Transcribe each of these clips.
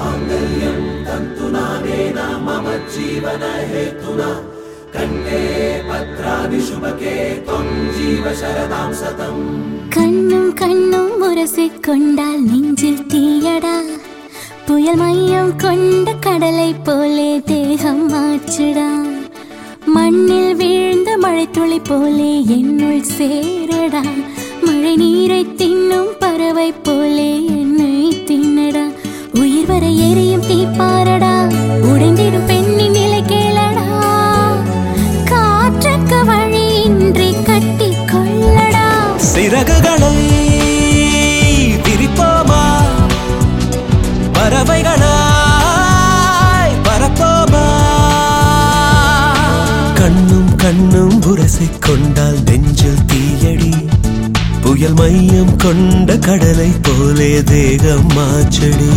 கண்ணும் கண்ணும் முரசிக்கொண்டால் நெஞ்சில் தீயடா புயல் மையம் கொண்ட கடலை போலே தேகம் மாச்சுடா மண்ணில் வீழ்ந்த மழைத்துளி போலே என்னுள் சேரடா மழை நீரை தின்னும் பறவை போலே என்னை தின்னடா உயிர் வர எரியும் தீப்பாரடா உடைந்திடும் பெண்ணின் நிலை கேளடா காற்றுக்கு வழியின்றி கட்டி கொள்ளடா சிறகுகளை விரிப்போமா பறவைகளாய் பறப்போமா கண்ணும் கண்ணும் உரசிக் கொண்டால் நெஞ்சில் தீயடி புயல் மையம் கொண்ட கடலை போலே தேகம் மாச்சடி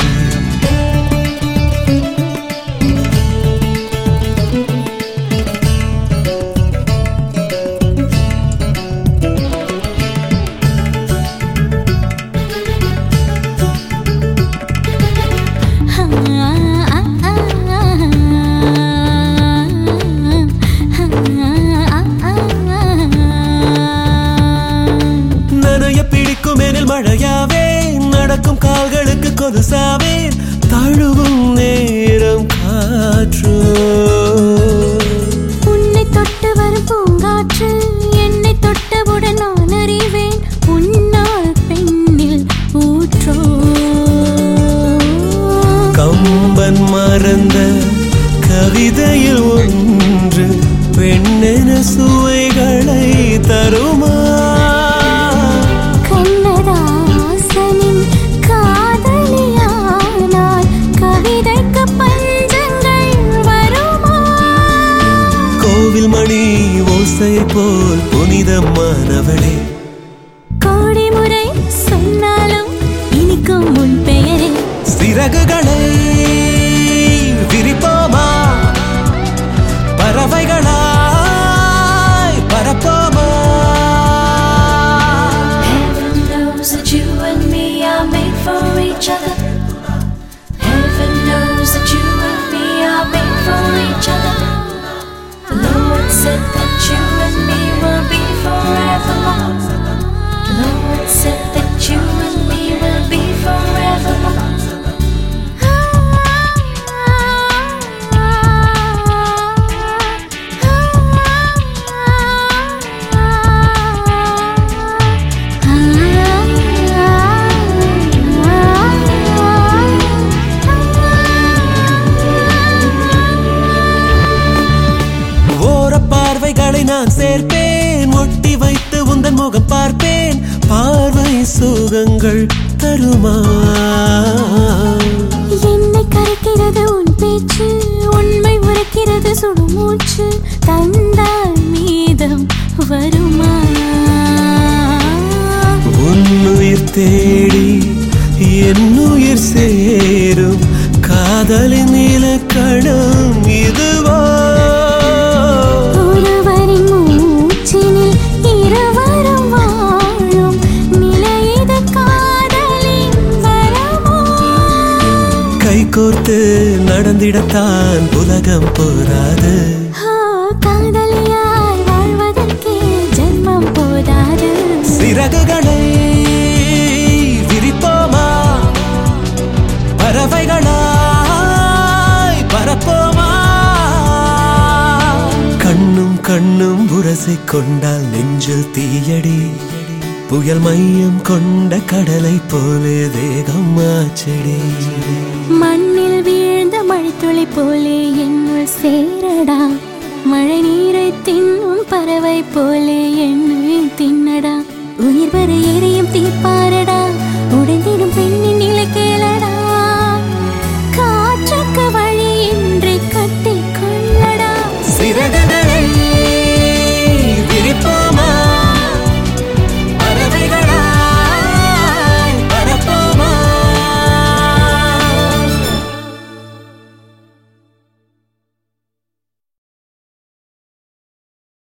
நனைய பிடிக்கும் எனில் மழையாவே நடக்கும் கால்களுக்கு கொலுசாவே தழுவும் நேரம் காற்று உன்னை தொட்டு வரும் பூங்காற்று என்னை தொட்டவுடன் நான் அறிவேன் உன்னால் பெண்ணில் ஊற்றோ கம்பன் மறந்த கவிதையில் ஒன்று பெண்ணென சுவைகளை தருமா கண்ணதாசனின் காதலியானால் கவிதைக்கு பஞ்சங்கள் வருமா கோவில் மணி ஓசை போல் புனிதமானவளே கோடி முறை சொன்னாலும் இனிக்கும் உன் பெயரே சிறகுகளை விரிப்போமா பறவைகளாய் பறப்போமா Heaven knows that you and me are made for each other. Heaven knows that you and me are made for each other. The Lord said that you and me will be forevermore. The Lord said that you and me will be forevermore. ஓர பார்வைகளை நான் சேர்ப்பேன் ஒட்டி வைத்து உந்தன் முகம் பார்ப்பேன் பார்வை சுகங்கள் தருமா என்னை கரைக்கிறது உன் பேச்சு உண்மை உரைக்கிறது சுடுமூச்சு தந்தால் மீதம் வருமா உன்னுயிர் தேடி என்னுயிர் சேரும் காதலின் இலக்கணம் இதுவா ஒருவரின் மூச்சினில் இருவரும் வாழும் நிலையிது காதலின் வரமா கைகோர்த்து நடந்திடத்தான் உலகம் போராது ஆ, காதலியாய் வாழ்வதற்கே ஜென்மம் போதாது சிறகுகளை விரிப்போமா பறவைகளாய் பறப்போமா கண்ணும் கண்ணும் உரசிக் கொண்டால் நெஞ்சில் தீயடி புயல் மையம் கொண்ட கடலை போலே தேகம் மாச்சடி மண்ணில் வீழ்ந்த மழைத்துளி போலே என்னுள் சேரடா மழை நீரை தின்னும் பறவை போலே என்னை தின்னடா உயிர் வர எரியும் தீப்பாரடா